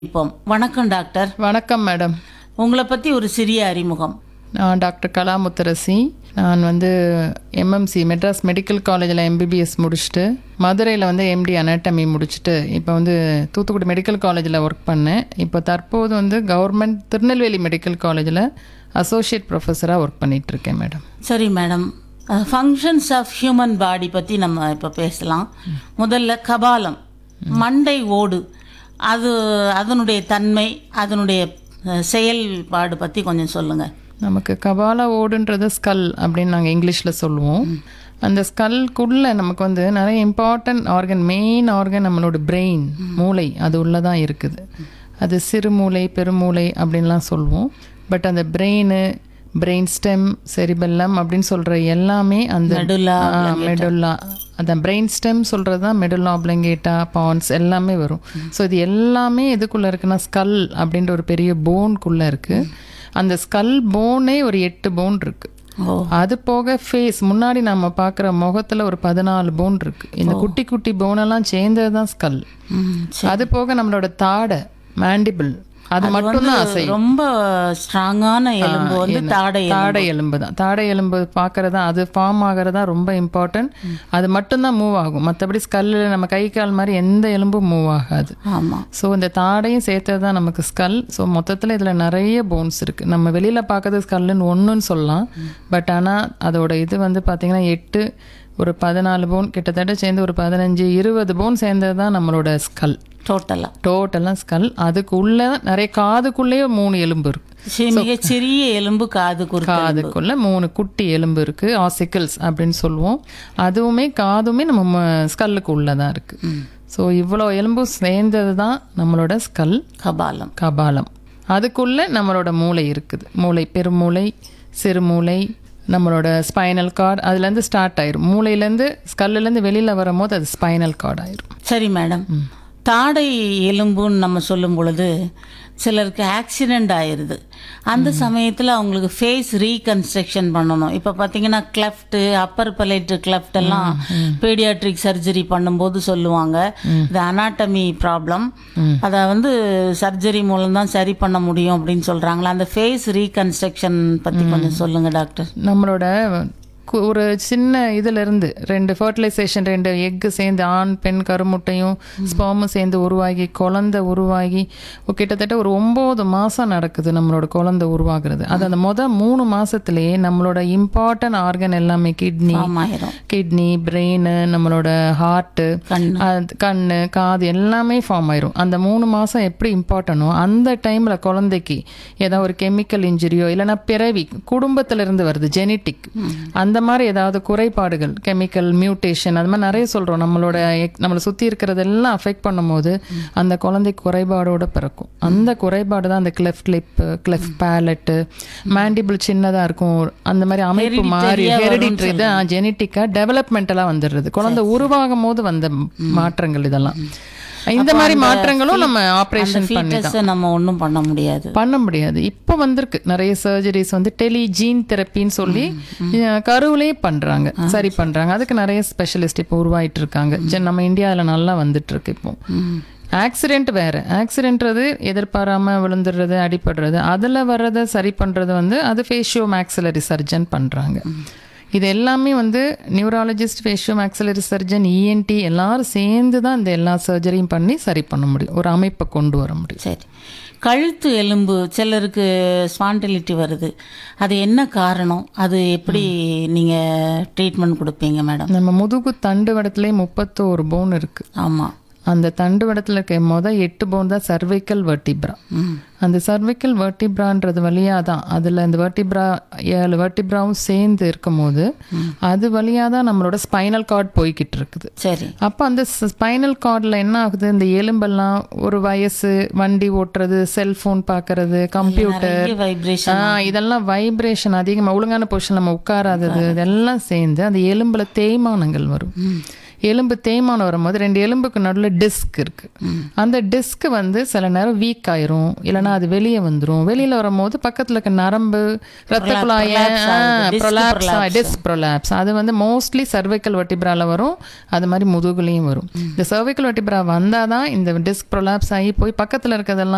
இப்போ வணக்கம் டாக்டர் வணக்கம் மேடம் உங்களை பற்றி ஒரு சிறிய அறிமுகம் நான் டாக்டர் கலா முத்தரசி நான் வந்து எம்எம்சி மெட்ராஸ் மெடிக்கல் காலேஜில் எம்பிபிஎஸ் முடிச்சுட்டு மதுரையில் வந்து எம்டி அனாட்டமி முடிச்சுட்டு இப்போ வந்து தூத்துக்குடி மெடிக்கல் காலேஜில் ஒர்க் பண்ணேன் இப்போ தற்போது வந்து கவர்மெண்ட் திருநெல்வேலி மெடிக்கல் காலேஜில் அசோசியேட் ப்ரொஃபஸராக ஒர்க் பண்ணிட்டு இருக்கேன் மேடம் சரி madam functions of human body பற்றி நம்ம இப்போ பேசலாம் முதல்ல கபாலம் மண்டை ஓடு அது அதனுடைய தன்மை அதனுடைய அஹ், செயல்பாடு பற்றி கொஞ்சம் சொல்லுங்கள் நமக்கு கபால ஓடுன்றது ஸ்கல் அப்படின்னு நாங்கள் இங்கிலீஷில் சொல்லுவோம் அந்த ஸ்கல்குள்ளே நமக்கு வந்து நிறைய இம்பார்ட்டன்ட் ஆர்கன் மெயின் ஆர்கன் நம்மளோட பிரெயின் மூளை அது உள்ளே தான் இருக்குது அது சிறுமூளை பெருமூளை அப்படின்லாம் சொல்லுவோம் பட் அந்த பிரெயின் பிரெயின் ஸ்டெம் செரிபெல்லம் அப்படின்னு சொல்கிற எல்லாமே அந்த மெடுலா மெடுல்லா அதான் பிரெயின் ஸ்டெம் சொல்கிறது தான் மெடுல்லா ஆப்ளங்கேட்டா பான்ஸ் எல்லாமே வரும் ஸோ இது எல்லாமே எதுக்குள்ளே இருக்குன்னா ஸ்கல் அப்படின்ற ஒரு பெரிய போன்குள்ளே இருக்குது அந்த ஸ்கல் போனே ஒரு எட்டு போன் இருக்கு ஓ அது போக ஃபேஸ் முன்னாடி நம்ம பார்க்குற முகத்தில் ஒரு பதினாலு போன் இருக்கு இந்த குட்டி குட்டி போனெல்லாம் சேர்ந்தது தான் ஸ்கல் ம், அது போக நம்மளோட தாடை மேண்டிபிள் அது மட்டும்தான் அசை ரொம்ப ஸ்ட்ராங்கான எலும்பு வந்து தாடை எலும்பு. தாடை எலும்பு தான் தாடை எலும்பு பார்க்கறதா அது ஃபார்ம் ஆகிறதா ரொம்ப இம்பார்ட்டன்ட் அது மட்டும்தான் மூவ் ஆகும் மற்றபடி ஸ்கல்லில் நம்ம கை கால் மாதிரி எந்த எலும்பும் மூவ் ஆகாது ஆமாம் ஸோ இந்த தாடையும் சேர்த்தது தான் நமக்கு ஸ்கல் ஸோ மொத்தத்தில் இதில் நிறைய போன்ஸ் இருக்குது நம்ம வெளியில் பார்க்கறது ஸ்கல்லுன்னு ஒன்றுன்னு சொல்லலாம் பட் ஆனால் அதோட இது வந்து பார்த்திங்கன்னா எட்டு ஒரு பதினாலு போன் கிட்டத்தட்ட சேர்ந்து ஒரு பதினஞ்சு இருபது போன் சேர்ந்தது தான் நம்மளோட ஸ்கல் டோட்டலாக டோட்டலாக ஸ்கல் அதுக்குள்ளே நிறைய காதுக்குள்ளேயே மூணு எலும்பு இருக்குது மிகச் சிறிய எலும்பு காது குறுக்கு காதுக்குள்ள மூணு குட்டி எலும்பு இருக்கு ஆசிக்கல்ஸ் அப்படின்னு சொல்லுவோம் அதுவுமே காதுமே நம்ம ஸ்கல்லுக்கு உள்ளதான் இருக்கு ஸோ இவ்வளோ எலும்பும் சேர்ந்தது தான் நம்மளோட ஸ்கல் கபாலம் கபாலம் அதுக்குள்ள நம்மளோட மூளை இருக்குது மூளை பெருமூளை சிறுமூளை நம்மளோட ஸ்பைனல் கார்டு அதுலேருந்து ஸ்டார்ட் ஆயிரும் மூளையிலேருந்து ஸ்கல்லுலேருந்து வெளியில் வரும்போது அது ஸ்பைனல் கார்டு ஆயிரும் சரி மேடம் தாடை எலும்புன்னு நம்ம சொல்லும் பொழுது சிலருக்கு ஆக்சிடெண்ட் ஆயிடுது அந்த சமயத்தில் அவங்களுக்கு ஃபேஸ் ரீகன்ஸ்ட்ரக்ஷன் பண்ணணும் இப்போ பார்த்தீங்கன்னா கிளஃப்ட்டு அப்பர் பலைட்டு கிளஃப்ட் எல்லாம் பீடியாட்ரிக் சர்ஜரி பண்ணும்போது சொல்லுவாங்க இது அனாட்டமி ப்ராப்ளம் அதை வந்து சர்ஜரி மூலம் தான் சரி பண்ண முடியும் அப்படின்னு சொல்கிறாங்களா அந்த ஃபேஸ் ரீகன்ஸ்ட்ரக்ஷன் பற்றி கொஞ்சம் சொல்லுங்கள் டாக்டர் நம்மளோட கு- ஒரு சின்ன இதுல இருந்து ரெண்டு ஃபர்டிலைசேஷன் ரெண்டு எக்கு சேர்ந்து ஆண் பெண் கருமுட்டையும் ஸ்பாமும் சேர்ந்து உருவாகி குழந்தை உருவாகி ஒரு கிட்டத்தட்ட ஒரு ஒம்பது மாசம் நடக்குது நம்மளோட குழந்தை உருவாகிறது அது அந்த முத மூணு மாசத்துலயே நம்மளோட இம்பார்ட்டன்ட் ஆர்கன் எல்லாமே கிட்னி ஆமாயிரும் கிட்னி பிரெயின் நம்மளோட ஹார்ட்டு கண்ணு கண்ணு காது எல்லாமே ஃபார்ம் ஆயிரும் அந்த மூணு மாதம் எப்படி இம்பார்ட்டனோ அந்த டைமில் குழந்தைக்கு ஏதாவது ஒரு கெமிக்கல் இன்ஜுரியோ இல்லைன்னா பிறவி குடும்பத்துல இருந்து வருது ஜெனட்டிக் அந்த மாதிரி ஏதாவது குறைபாடுகள் கெமிக்கல் மியூட்டேஷன் அது மாதிரி நிறைய சொல்கிறோம் நம்மளோட எக்- நம்மளை சுற்றி இருக்கிறதெல்லாம் அஃபெக்ட் பண்ணும்போது அந்த குழந்தை குறைபாடோட பிறக்கும் அந்த குறைபாடு தான் அந்த cleft lip cleft palate mandible சின்னதாக இருக்கும் அந்த மாதிரி அமைப்பு மாறி ஹெரிடிட்ரி தான் ஜெனட்டிக்காக டெவலப்மெண்டலாக வந்துடுறது குழந்தை உருவாகும் போது வந்த மாற்றங்கள் இதெல்லாம் இந்த மாதிரி மாற்றங்களும் நம்ம ஆப்ரேஷன் பண்ணி ஃபீட்டஸை நம்ம ஒன்றும் பண்ண முடியாது பண்ண முடியாது இப்போ வந்திருக்கு நிறைய சர்ஜரிஸ் வந்து டெலி ஜீன் தெரப்பின்னு சொல்லி அஹ், கருவிலேயே பண்றாங்க சரி பண்றாங்க அதுக்கு நிறைய ஸ்பெஷலிஸ்ட் இப்போ உருவாயிட்டு இருக்காங்க ஜெ- நம்ம இந்தியாவில் நல்லா வந்துட்டு இருக்கு இப்போ ஆக்சிடென்ட் வேற ஆக்சிடென்ட்றது எதிர்பாராம விழுந்துடுறது அடிபடுறது அதில் வர்றதை சரி பண்றது வந்து அது ஃபேஷியோ மேக்ஸிலரி சர்ஜன் பண்றாங்க இது எல்லாமே வந்து neurologist faciomaxillary surgeon ENT எல்லாரும் சேர்ந்து தான் இந்த எல்லா சர்ஜரியும் பண்ணி சரி பண்ண முடியும் ஒரு அமைப்பை கொண்டு வர முடியும் சரி கழுத்து எலும்பு சிலருக்கு ஸ்பாண்டிலிட்டி வருது அது என்ன காரணம் அது எப்படி நீங்கள் ட்ரீட்மெண்ட் கொடுப்பீங்க மேடம் நம்ம முதுகு தண்டு வடத்துலேயே முப்பத்தோரு போன் இருக்கு ஆமாம் அந்த தண்டு வடத்தில் இருக்க மொதல் எட்டு போன் தான் சர்வைக்கல் வெர்டிப்ரா ம் அந்த சர்வைக்கல் வெர்டிப்ரான்றது வழியாக தான் அதில் அந்த வெர்டிப்ரா ஏழு வெர்டிப்ராவும் சேர்ந்து இருக்கும்போது அது வழியாக தான் நம்மளோட ஸ்பைனல் கார்டு போய்கிட்டு இருக்குது சரி அப்போ அந்த ஸ்பைனல் கார்டில் என்ன ஆகுது இந்த எலும்பெல்லாம் ஒரு வயசு வண்டி ஓட்டுறது செல்ஃபோன் பார்க்கறது கம்ப்யூட்டர் நிறைய வைப்ரேஷன் ஆ இதெல்லாம் வைப்ரேஷன் அதிகமாக ஒழுங்கான பொசிஷன் நம்ம உட்காராதது இதெல்லாம் சேர்ந்து அந்த எலும்புல தேய்மானங்கள் வரும் எலும்பு தேய்மானம் வரும்போது ரெண்டு எலும்புக்கு நடுவில் டிஸ்க் இருக்கு அந்த டிஸ்க் வந்து சில நேரம் வீக் ஆயிரும் இல்லைன்னா அது வெளியே வந்துரும் வெளியில வரும்போது பக்கத்துல இருக்க நரம்பு ரத்த குழாய டிஸ்க் ப்ரொலாப்ஸ் அது வந்து மோஸ்ட்லி சர்வைக்கல் வெட்டிப்ரால வரும் அது மாதிரி முதுகுலையும் வரும் இந்த சர்வைக்கல் வெட்டிப்ரா வந்தாதான் இந்த டிஸ்க் ப்ரொலாப்ஸ் ஆகி போய் பக்கத்துல இருக்கிறதெல்லாம்